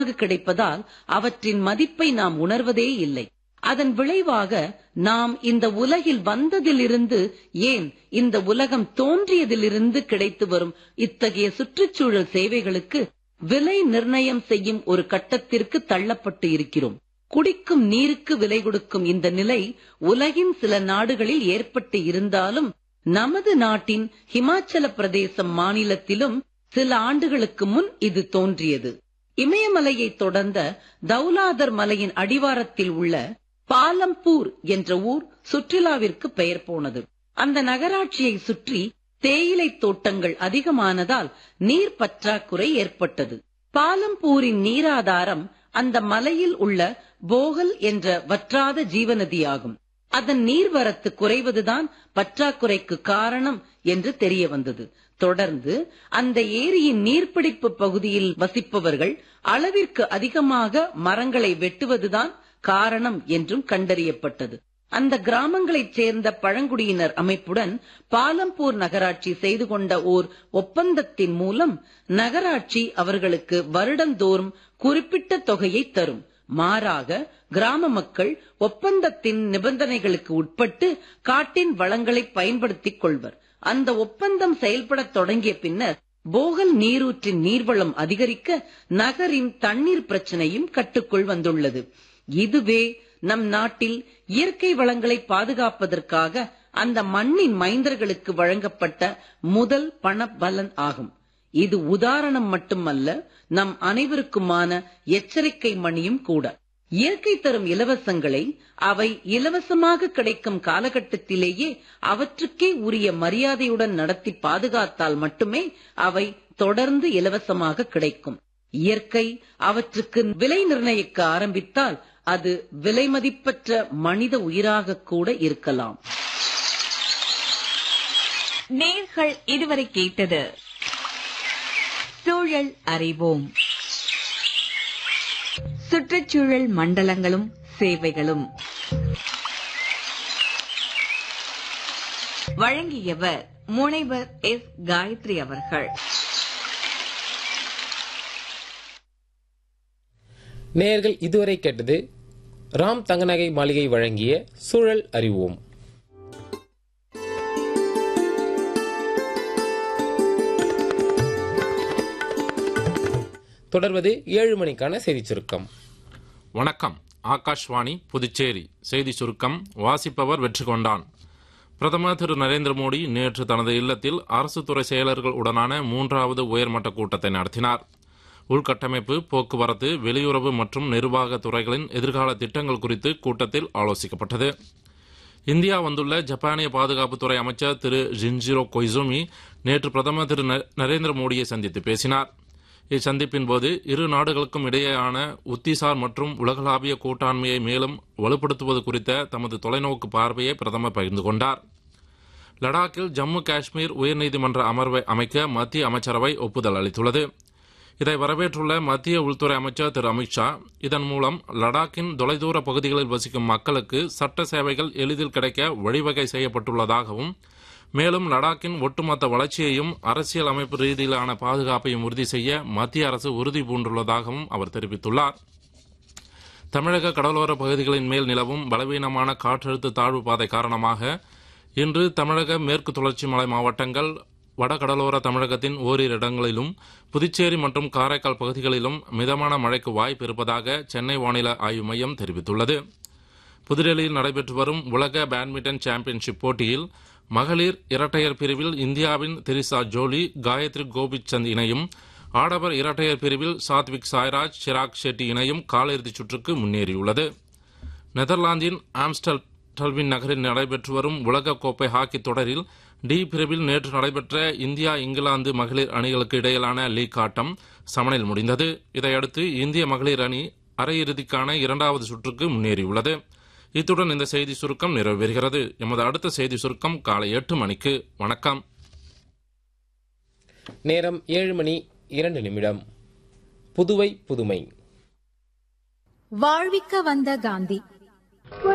கிடைப்பதால் அவற்றின் மதிப்பை நாம் உணர்வதே இல்லை அதன் விளைவாக நாம் இந்த உலகில் வந்ததிலிருந்து ஏன் இந்த உலகம் தோன்றியதிலிருந்து கிடைத்து வரும் இத்தகைய சுற்றுச்சூழல் சேவைகளுக்கு விலை நிர்ணயம் செய்யும் ஒரு கட்டத்திற்கு தள்ளப்பட்டு இருக்கிறோம் குடிக்கும் நீருக்கு விலை கொடுக்கும் இந்த நிலை உலகின் சில நாடுகளில் ஏற்பட்டு இருந்தாலும் நமது நாட்டின் ஹிமாச்சல பிரதேசம் மாநிலத்திலும் சில ஆண்டுகளுக்கு முன் இது தோன்றியது இமயமலையை தொடர்ந்த தௌலாதர் மலையின் அடிவாரத்தில் உள்ள பாலம்பூர் என்ற ஊர் சுற்றுலாவிற்கு பெயர் போனது அந்த நகராட்சியை சுற்றி தேயிலை தோட்டங்கள் அதிகமானதால் நீர் பற்றாக்குறை ஏற்பட்டது பாலம்பூரின் நீராதாரம் அந்த மலையில் உள்ள போகல் என்ற வற்றாத ஜீவநதியாகும் அதன் நீர்வரத்து குறைவதுதான் பற்றாக்குறைக்கு காரணம் என்று தெரிய வந்தது தொடர்ந்து அந்த ஏரியின் நீர்பிடிப்பு பகுதியில் வசிப்பவர்கள் அளவிற்கு அதிகமாக மரங்களை வெட்டுவதுதான் காரணம் என்றும் கண்டறியப்பட்டது அந்த கிராமங்களைச் சேர்ந்த பழங்குடியினர் அமைப்புடன் பாலம்பூர் நகராட்சி செய்து கொண்ட ஓர் ஒப்பந்தத்தின் மூலம் நகராட்சி அவர்களுக்கு வருடந்தோறும் குறிப்பிட்ட தொகையை தரும் மாறாக கிராம மக்கள் ஒப்பந்தத்தின் நிபந்தனைகளுக்கு உட்பட்டு காட்டின் வளங்களை பயன்படுத்திக் கொள்வர் அந்த ஒப்பந்தம் செயல்படத் தொடங்கிய பின்னர் போகல் நீரூற்றின் நீர்வளம் அதிகரிக்க நகரின் தண்ணீர் பிரச்சனையும் கட்டுக்குள் வந்துள்ளது இதுவே நம் நாட்டில் இயற்கை வளங்களை பாதுகாப்பதற்காக அந்த மண்ணின் மைந்தர்களுக்கு வழங்கப்பட்ட முதல் பண பலன் ஆகும் இது உதாரணம் மட்டுமல்ல நம் அனைவருக்குமான எச்சரிக்கை மணியும் கூட இயற்கை தரும் இலவசங்களை அவை இலவசமாக கிடைக்கும் காலகட்டத்திலேயே அவற்றுக்கே உரிய மரியாதையுடன் நடத்தி பாதுகாத்தால் மட்டுமே அவை தொடர்ந்து இலவசமாக கிடைக்கும் இயற்கை அவற்றுக்கு விலை நிர்ணயிக்க ஆரம்பித்தால் அது விலை மதிப்பற்ற மனித உயிராக கூட இருக்கலாம் நேர்கள் இதுவரை கேட்டது சூழல் அறிவோம் சுற்றுச்சூழல் மண்டலங்களும் சேவைகளும் வழங்கியவர் முனைவர் எஸ் காயத்ரி அவர்கள் நேயர்கள் இதுவரை கேட்டது ராம் தங்கநகை மாளிகை வழங்கிய சூழல் அறிவோம் தொடர்வது ஏழு மணிக்கான செய்திச் சுருக்கம் வணக்கம் ஆகாஷ்வாணி புதுச்சேரி செய்தி சுருக்கம் வாசிப்பவர் வெற்றி கொண்டான் பிரதமர் திரு நரேந்திர மோடி நேற்று தனது இல்லத்தில் அரசு துறை செயலர்கள் உடனான மூன்றாவது உயர்மட்ட கூட்டத்தை நடத்தினார் உள்கட்டமைப்பு போக்குவரத்து வெளியுறவு மற்றும் நிர்வாக துறைகளின் எதிர்கால திட்டங்கள் குறித்து கூட்டத்தில் ஆலோசிக்கப்பட்டது இந்தியா வந்துள்ள ஜப்பானிய பாதுகாப்புத்துறை அமைச்சர் திரு ஜின்ஜிரோ கொய்சுமி நேற்று பிரதமர் திரு ந- நரேந்திர மோடியை சந்தித்து பேசினார் இச்சந்திப்பின் போது இரு நாடுகளுக்கும் இடையேயான உத்திசார் மற்றும் உலகளாவிய கூட்டாண்மையை மேலும் வலுப்படுத்துவது குறித்த தமது தொலைநோக்கு பார்வையை பிரதமர் பகிர்ந்து கொண்டார் லடாக்கில் ஜம்மு காஷ்மீர் உயர்நீதிமன்ற அமர்வை அமைக்க மத்திய அமைச்சரவை ஒப்புதல் அளித்துள்ளது இதை வரவேற்றுள்ள மத்திய உள்துறை அமைச்சர் திரு அமித்ஷா இதன் மூலம் லடாக்கின் தொலைதூர பகுதிகளில் வசிக்கும் மக்களுக்கு சட்ட சேவைகள் எளிதில் கிடைக்க வழிவகை செய்யப்பட்டுள்ளதாகவும் மேலும் லடாக்கின் ஒட்டுமொத்த வளர்ச்சியையும் அரசியல் அமைப்பு ரீதியிலான பாதுகாப்பையும் உறுதி செய்ய மத்திய அரசு உறுதி பூண்டுள்ளதாகவும் அவர் தெரிவித்துள்ளார் தமிழக கடலோர பகுதிகளின் மேல் நிலவும் பலவீனமான காற்றழுத்த தாழ்வு பாதை காரணமாக இன்று தமிழக மேற்கு தொடர்ச்சி மலை மாவட்டங்கள் வடகடலோர தமிழகத்தின் ஓரிரு இடங்களிலும் புதுச்சேரி மற்றும் காரைக்கால் பகுதிகளிலும் மிதமான மழைக்கு வாய்ப்பு இருப்பதாக சென்னை வானிலை ஆய்வு மையம் தெரிவித்துள்ளது புதுடெல்லியில் நடைபெற்று வரும் உலக பேட்மிண்டன் சாம்பியன்ஷிப் போட்டியில் மகளிர் இரட்டையர் பிரிவில் இந்தியாவின் திரிசா ஜோலி காயத்ரி கோபிச்சந்த் இணையும் ஆடவர் இரட்டையர் பிரிவில் சாத்விக் சாய்ராஜ் சிராக் ஷெட்டி இணையும் காலிறுதிச் சுற்றுக்கு முன்னேறியுள்ளது நெதர்லாந்தின் ஆம்ஸ்டல் டல்வின் நகரில் நடைபெற்று வரும் உலக கோப்பை ஹாக்கி தொடரில் டி பிரிவில் நேற்று நடைபெற்ற இந்தியா இங்கிலாந்து மகளிர் அணிகளுக்கு இடையிலான லீக் ஆட்டம் சமனில் முடிந்தது இதையடுத்து இந்திய மகளிர் அணி அரையிறுதிக்கான இரண்டாவது சுற்றுக்கு முன்னேறியுள்ளது இத்துடன் இந்த செய்தி சுருக்கம் நிறைவு பெறுகிறது எமது அடுத்த செய்தி சுருக்கம் காலை எட்டு மணிக்கு வணக்கம் நேரம் ஏழு மணி இரண்டு நிமிடம் புதுவை புதுமை வாழ்விக்க வந்த காந்தி